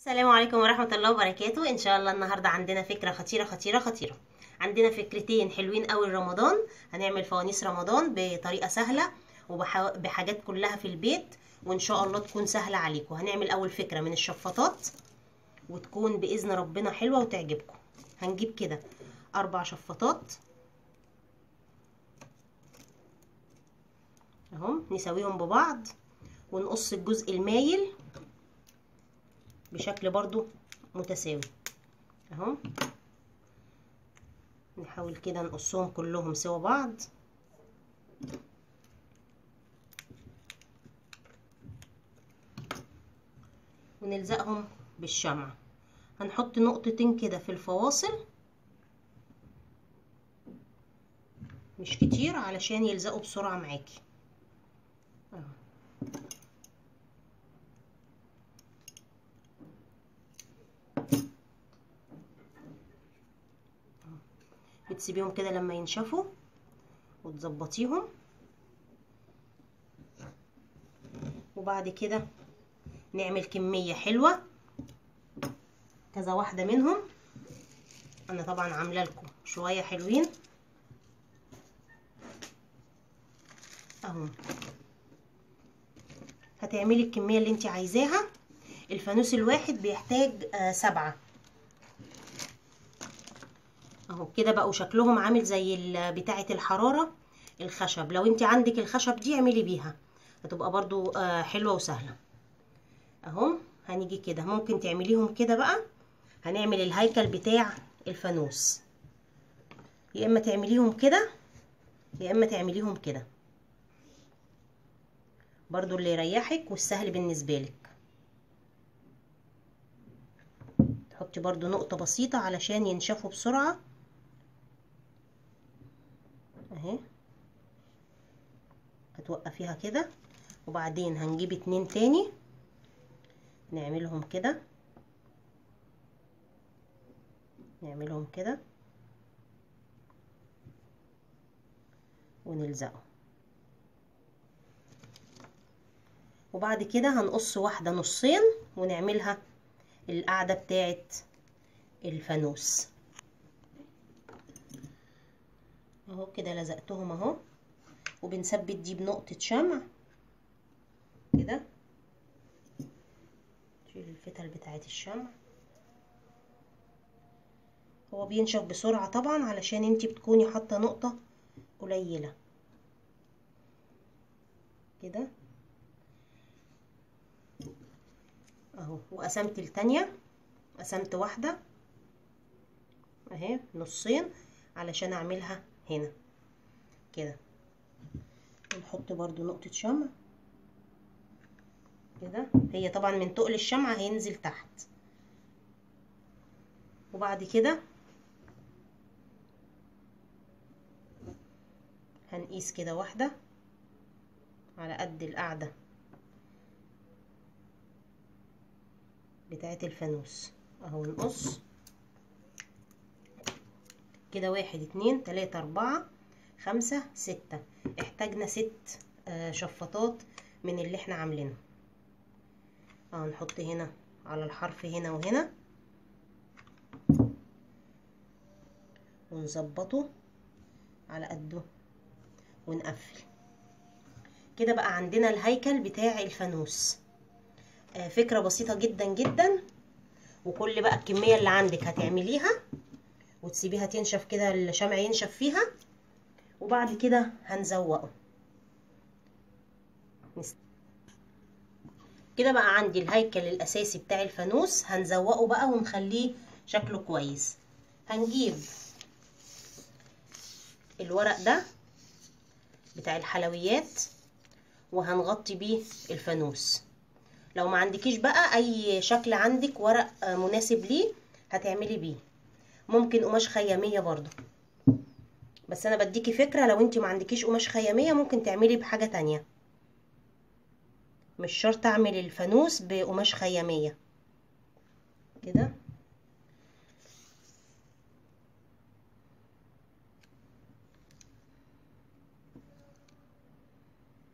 السلام عليكم ورحمة الله وبركاته إن شاء الله النهاردة عندنا فكرة خطيرة خطيرة خطيرة عندنا فكرتين حلوين قوي رمضان هنعمل فوانيس رمضان بطريقة سهلة وبحاجات كلها في البيت وإن شاء الله تكون سهلة عليكم هنعمل أول فكرة من الشفاطات وتكون بإذن ربنا حلوة وتعجبكم هنجيب كده أربع شفاطات اهم نساويهم ببعض ونقص الجزء المايل بشكل برضو متساوي اهو نحاول كده نقصهم كلهم سوا بعض ونلزقهم بالشمع هنحط نقطتين كده في الفواصل مش كتير علشان يلزقوا بسرعة معاكي اهو بتسيبيهم كده لما ينشفوا وتظبطيهم وبعد كده نعمل كمية حلوة كذا واحدة منهم انا طبعا عاملة لكم شوية حلوين اهو هتعملي الكمية اللي انت عايزاها الفانوس الواحد بيحتاج آه سبعة اهو كده بقوا شكلهم عامل زي بتاعة الحرارة الخشب لو انت عندك الخشب دي اعملي بيها هتبقى برضو آه حلوة وسهلة اهو هنيجي كده ممكن تعمليهم كده بقى هنعمل الهيكل بتاع الفانوس يا اما تعمليهم كده يا اما تعمليهم كده برضو اللي يريحك والسهل بالنسبة لك تحطي برضو نقطة بسيطة علشان ينشفوا بسرعة اهي هتوقفيها كده وبعدين هنجيب اتنين تاني نعملهم كده نعملهم كده ونلزقه وبعد كده هنقص واحدة نصين ونعملها القاعدة بتاعت الفانوس اهو كده لزقتهم اهو وبنثبت دي بنقطة شمع كده شيل الفتل بتاعت الشمع هو بينشف بسرعة طبعا علشان انتي بتكوني حاطة نقطة قليلة كده اهو وقسمت التانية قسمت واحدة اهي نصين علشان اعملها هنا كده ونحط برضو نقطة شمع كده هي طبعا من تقل الشمعة هينزل تحت وبعد كده هنقيس كده واحدة على قد القاعدة بتاعت الفانوس اهو نقص كده واحد اتنين تلاتة اربعة خمسة ستة احتاجنا ست آه شفاطات من اللي احنا عاملينه اهو نحط هنا على الحرف هنا وهنا ونظبطه على قده ونقفل كده بقى عندنا الهيكل بتاع الفانوس فكرة بسيطة جدا جدا وكل بقى الكمية اللي عندك هتعمليها وتسيبيها تنشف كده الشمع ينشف فيها وبعد كده هنزوقه كده بقى عندي الهيكل الاساسي بتاع الفانوس هنزوقه بقى ونخليه شكله كويس هنجيب الورق ده بتاع الحلويات وهنغطي بيه الفانوس لو ما عندكيش بقى اي شكل عندك ورق مناسب ليه هتعملي بيه ممكن قماش خيامية برضو بس انا بديكي فكرة لو انت ما عندكيش قماش خيامية ممكن تعملي بحاجة تانية مش شرط اعمل الفانوس بقماش خيامية كده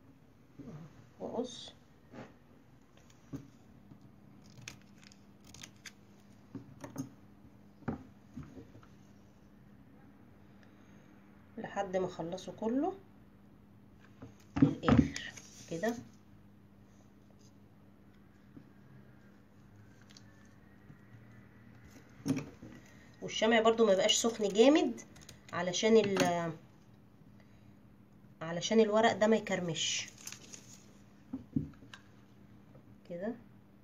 واقص لحد ما اخلصه كله للاخر كده والشمع برضو ما بقاش سخن جامد علشان ال علشان الورق ده ما يكرمش كده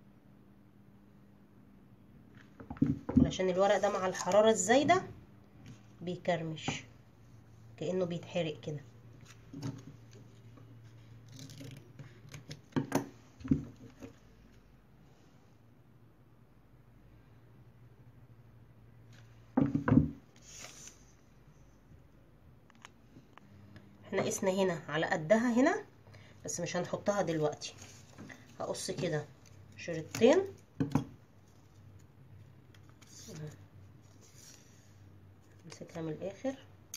علشان الورق ده مع الحرارة الزايدة بيكرمش كأنه بيتحرق كده احنا قسنا هنا على قدها هنا بس مش هنحطها دلوقتي هقص كده شريطين نمسكها من الاخر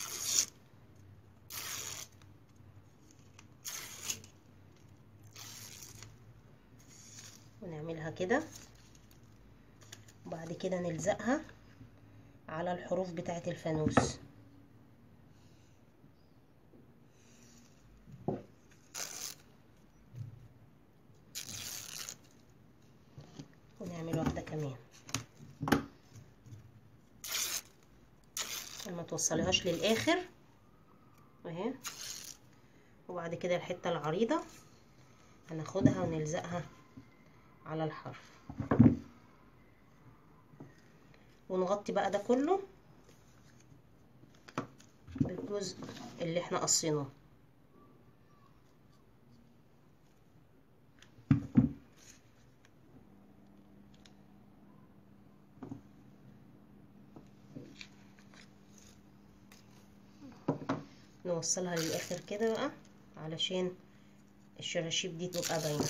ونعملها كده وبعد كده نلزقها على الحروف بتاعة الفانوس ونعمل واحدة كمان ما توصليهاش للاخر اهي وبعد كده الحته العريضه هناخدها ونلزقها على الحرف ونغطي بقى ده كله بالجزء اللي احنا قصيناه نوصلها للاخر كده بقى علشان الشراشيب دي تبقى باينه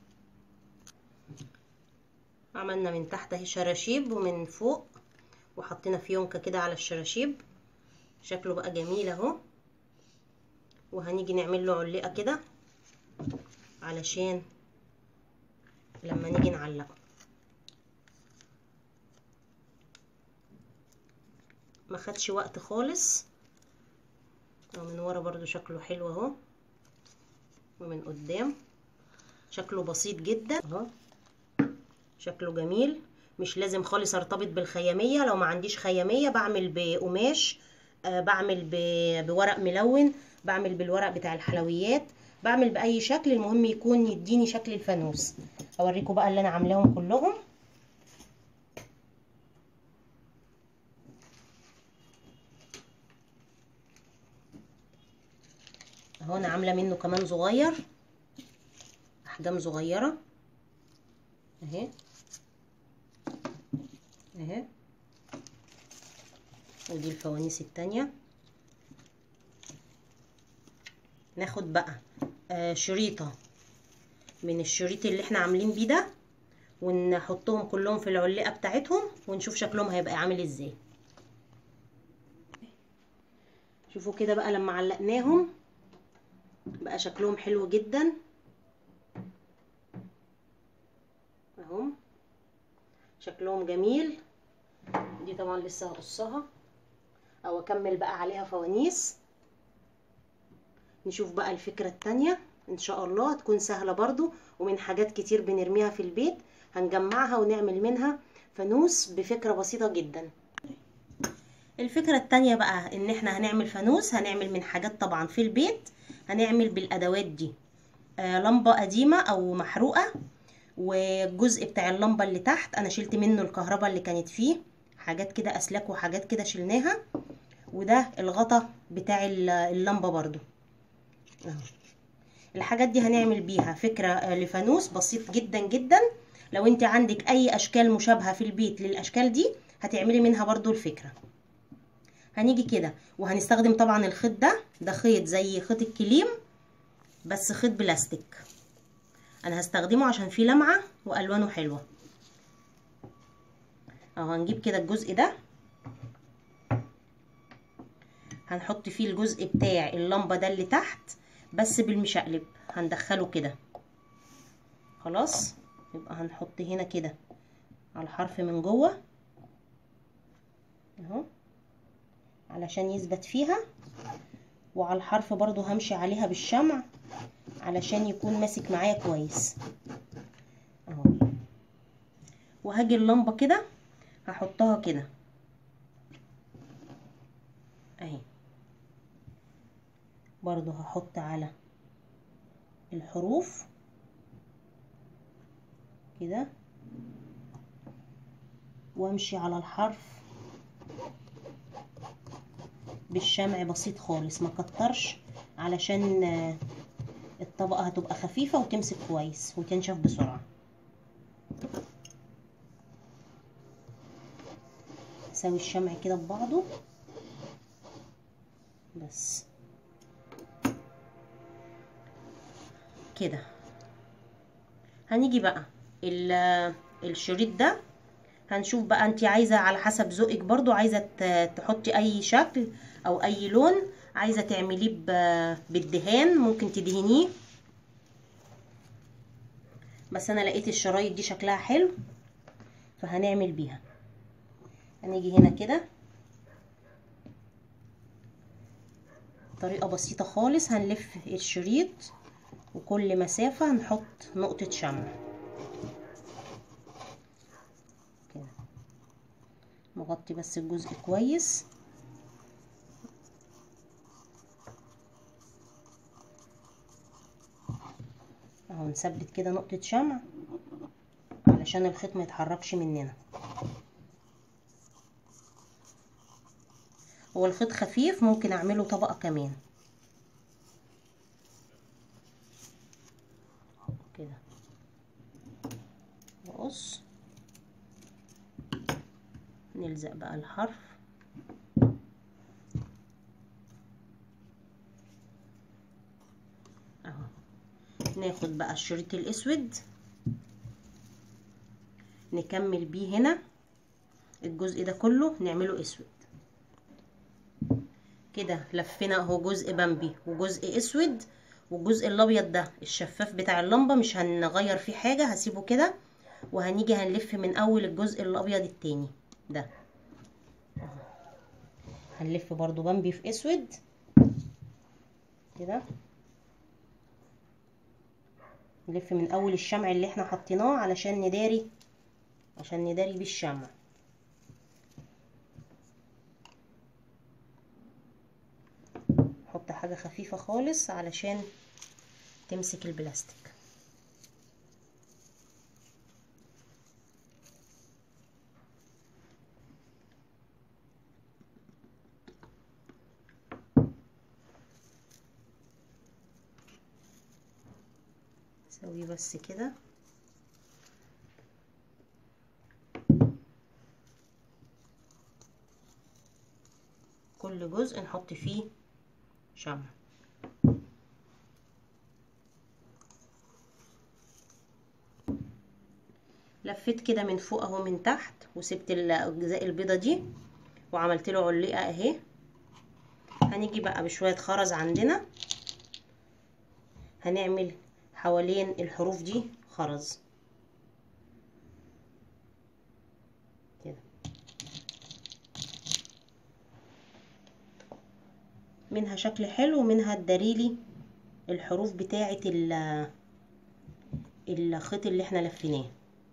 عملنا من تحت اهي شراشيب ومن فوق وحطينا فيونكه كده على الشراشيب شكله بقى جميل اهو وهنيجي نعمل له علقه كده علشان لما نيجي نعلقه ما خدش وقت خالص من ورا برضو شكله حلو اهو ومن قدام شكله بسيط جدا اهو شكله جميل مش لازم خالص ارتبط بالخيامية لو ما عنديش خيامية بعمل بقماش آه بعمل بورق ملون بعمل بالورق بتاع الحلويات بعمل باي شكل المهم يكون يديني شكل الفانوس اوريكم بقى اللي انا عاملاهم كلهم اهو انا عامله منه كمان صغير احجام صغيره اهي اهي ودي الفوانيس التانية ناخد بقى آه شريطة من الشريط اللي احنا عاملين بيه ده ونحطهم كلهم في العلقة بتاعتهم ونشوف شكلهم هيبقى عامل ازاي شوفوا كده بقى لما علقناهم بقى شكلهم حلو جدا اهو شكلهم جميل دي طبعا لسه هقصها او اكمل بقى عليها فوانيس نشوف بقى الفكرة التانية ان شاء الله هتكون سهلة برضو ومن حاجات كتير بنرميها في البيت هنجمعها ونعمل منها فانوس بفكرة بسيطة جدا الفكرة التانية بقى ان احنا هنعمل فانوس هنعمل من حاجات طبعا في البيت هنعمل بالادوات دي آه لمبة قديمة او محروقة والجزء بتاع اللمبة اللي تحت انا شلت منه الكهرباء اللي كانت فيه حاجات كده اسلاك وحاجات كده شلناها وده الغطا بتاع اللمبة برضو اهو الحاجات دي هنعمل بيها فكرة لفانوس بسيط جدا جدا لو انت عندك اي اشكال مشابهة في البيت للاشكال دي هتعملي منها برضو الفكرة هنيجي كده وهنستخدم طبعا الخيط ده ده خيط زي خيط الكليم بس خيط بلاستيك انا هستخدمه عشان فيه لمعة والوانه حلوة اهو هنجيب كده الجزء ده هنحط فيه الجزء بتاع اللمبة ده اللي تحت بس بالمشقلب هندخله كده خلاص يبقى هنحط هنا كده على الحرف من جوه اهو علشان يثبت فيها وعلى الحرف برضو همشي عليها بالشمع علشان يكون ماسك معايا كويس اهو وهاجي اللمبة كده هحطها كده اهي برضو هحط على الحروف كده وامشي على الحرف بالشمع بسيط خالص ما كترش علشان الطبقة هتبقى خفيفة وتمسك كويس وتنشف بسرعة اسوي الشمع كده ببعضه بس كده هنيجي بقى الشريط ده هنشوف بقى انت عايزه على حسب ذوقك برضو عايزه تحطي اي شكل او اي لون عايزه تعمليه بالدهان ممكن تدهنيه بس انا لقيت الشرايط دي شكلها حلو فهنعمل بيها هنيجي هنا كده طريقه بسيطه خالص هنلف الشريط وكل مسافه هنحط نقطه شمع كده نغطي بس الجزء كويس اهو نثبت كده نقطة شمع علشان الخيط ما يتحركش مننا هو الخيط خفيف ممكن اعمله طبقة كمان كده نقص نلزق بقى الحرف اهو ناخد بقى الشريط الاسود نكمل بيه هنا الجزء ده كله نعمله اسود كده لفينا اهو جزء بامبي وجزء اسود والجزء الابيض ده الشفاف بتاع اللمبه مش هنغير فيه حاجه هسيبه كده وهنيجي هنلف من اول الجزء الابيض التاني ده هنلف برضو بامبي في اسود كده نلف من اول الشمع اللي احنا حطيناه علشان نداري عشان نداري بيه الشمع نحط حاجة خفيفة خالص علشان تمسك البلاستيك نسويه بس كده كل جزء نحط فيه شمع لفيت كده من فوق اهو من تحت وسبت الاجزاء البيضه دي وعملت له علقه اهي هنيجي بقى بشويه خرز عندنا هنعمل حوالين الحروف دي خرز كده منها شكل حلو ومنها تداريلي الحروف بتاعه الخيط اللي احنا لفيناه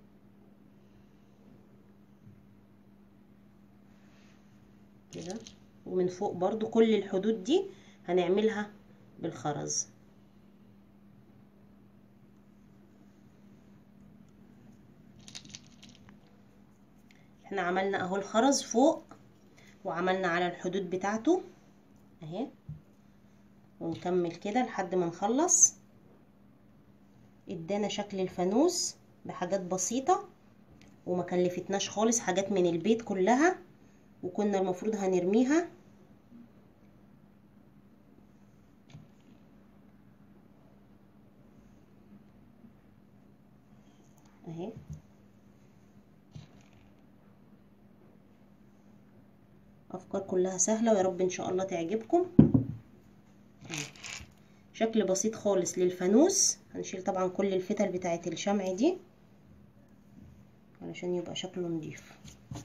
كده ومن فوق برضو كل الحدود دي هنعملها بالخرز احنا عملنا اهو الخرز فوق وعملنا على الحدود بتاعته اهي ونكمل كده لحد ما نخلص ادانا شكل الفانوس بحاجات بسيطة وما كلفتناش خالص حاجات من البيت كلها وكنا المفروض هنرميها اهي افكار كلها سهله ويا رب ان شاء الله تعجبكم شكل بسيط خالص للفانوس هنشيل طبعا كل الفتل بتاعه الشمع دي علشان يبقى شكله نضيف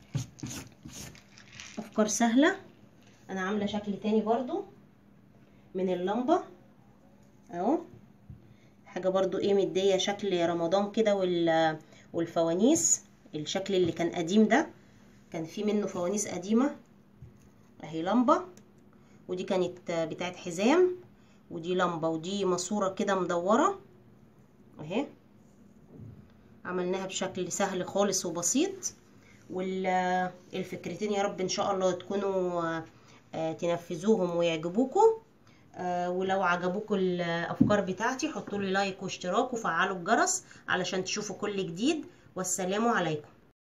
افكار سهله انا عامله شكل تاني برضو من اللمبة اهو حاجة برضو ايه مدية شكل رمضان كده وال والفوانيس الشكل اللي كان قديم ده كان في منه فوانيس قديمة اهي لمبة ودي كانت بتاعت حزام ودي لمبة ودي ماسورة كده مدورة اهي عملناها بشكل سهل خالص وبسيط والفكرتين يا رب ان شاء الله تكونوا تنفذوهم ويعجبوكم ولو عجبوكم الافكار بتاعتي حطوا لي لايك واشتراك وفعلوا الجرس علشان تشوفوا كل جديد والسلام عليكم